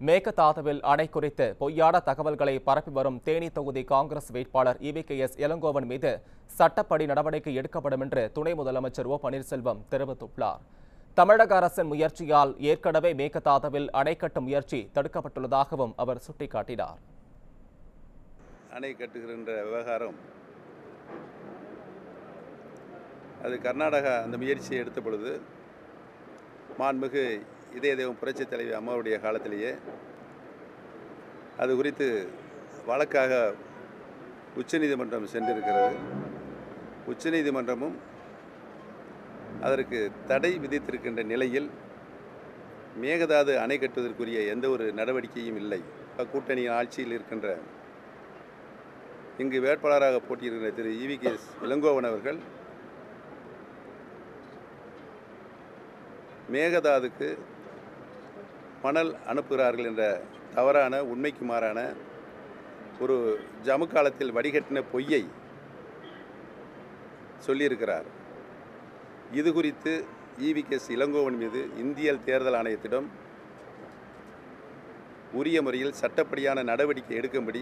மேகதாதுவில் அணை குறித்து பொய்யான தகவல்களை பரப்பி வரும் தேனி தொகுதி காங்கிரஸ் வேட்பாளர் இவிகேஎஸ் இளங்கோவன் மீது சட்டப்படி நடவடிக்கை எடுக்கப்படும் என்று துணை முதலமைச்சர் ஓ பன்னீர்செல்வம் தெரிவித்துள்ளார் தமிழக அரசின் முயற்சியால் ஏற்கனவே மேகதாதுவில் அணை கட்டும் முயற்சி தடுக்கப்பட்டுள்ளதாகவும் அவர் சுட்டிக்காட்டினார் அணை கட்டுகின்ற விவகாரம் அது கர்நாடகா அந்த முயற்சியை எடுத்த பொழுது மாண்புமிகு இதய தெய்வம் புரட்சித் தலைவி அம்மாவுடைய காலத்திலேயே அது குறித்து வழக்காக உச்சநீதிமன்றம் சென்றிருக்கிறது உச்சநீதிமன்றமும் அதற்கு தடை விதித்திருக்கின்ற நிலையில் மேகதாது அணை கட்டுவதற்குரிய எந்த ஒரு நடவடிக்கையும் இல்லை கூட்டணி ஆட்சியில் இருக்கின்ற இங்கு வேட்பாளராக போட்டியிடுகிற திரு இவி கே இளங்கோவன் அவர்கள் மேகதாதுக்கு மணல் அனுப்புகிறார்கள் என்ற தவறான உண்மைக்கு மாறான ஒரு ஜமு காலத்தில் வடிகட்டின பொய்யை சொல்லியிருக்கிறார் இது குறித்து இவி கே இளங்கோவன் மீது இந்திய தேர்தல் ஆணையத்திடம் உரிய முறையில் சட்டப்படியான நடவடிக்கை எடுக்கும்படி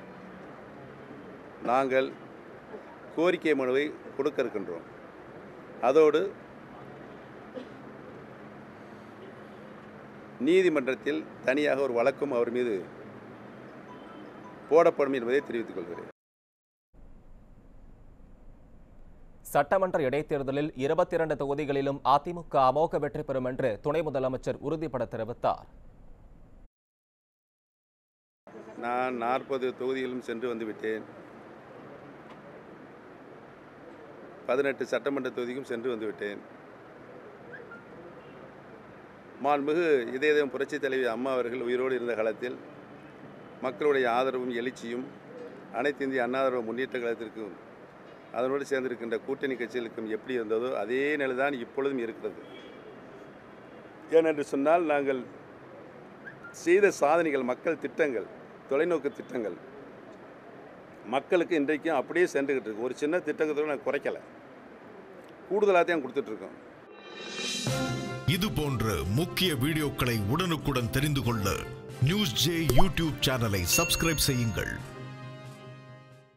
நாங்கள் கோரிக்கை மனுவை கொடுக்க இருக்கின்றோம் அதோடு நீதிமன்றத்தில் தனியாக ஒரு வழக்கும் அவர் மீது போடப்படும் என்பதை தெரிவித்துக் கொள்கிறேன் சட்டமன்ற இடைத்தேர்தலில் இருபத்தி இரண்டு தொகுதிகளிலும் அதிமுக அமோக வெற்றி பெறும் என்று துணை முதலமைச்சர் உறுதிபட தெரிவித்தார் நான் நாற்பது தொகுதியிலும் சென்று வந்து விட்டேன் பதினெட்டு சட்டமன்ற தொகுதிக்கும் சென்று வந்து விட்டேன் மாண்புமிகு இதயதம் புரட்சித் தலைவி அம்மா அவர்கள் உயிரோடு இருந்த காலத்தில் மக்களுடைய ஆதரவும் எழுச்சியும் அனைத்து இந்திய அண்ணா திராவிட முன்னேற்ற கழகத்திற்கும் அதனோடு சேர்ந்திருக்கின்ற கூட்டணி கட்சிகளுக்கும் எப்படி இருந்ததோ அதே நிலைதான் இப்பொழுதும் இருக்கிறது ஏனென்று சொன்னால் நாங்கள் செய்த சாதனைகள் மக்கள் திட்டங்கள் தொலைநோக்கு திட்டங்கள் மக்களுக்கு இன்றைக்கும் அப்படியே சென்றுக்கிட்டு இருக்கு ஒரு சின்ன திட்டத்தை நான் குறைக்கலை கூடுதலாக தான் கொடுத்துட்ருக்கோம் இது போன்ற முக்கிய வீடியோக்களை உடனுக்குடன் தெரிந்து கொள்ள நியூஸ் ஜே யூடியூப் சேனலை சப்ஸ்கிரைப் செய்யுங்கள்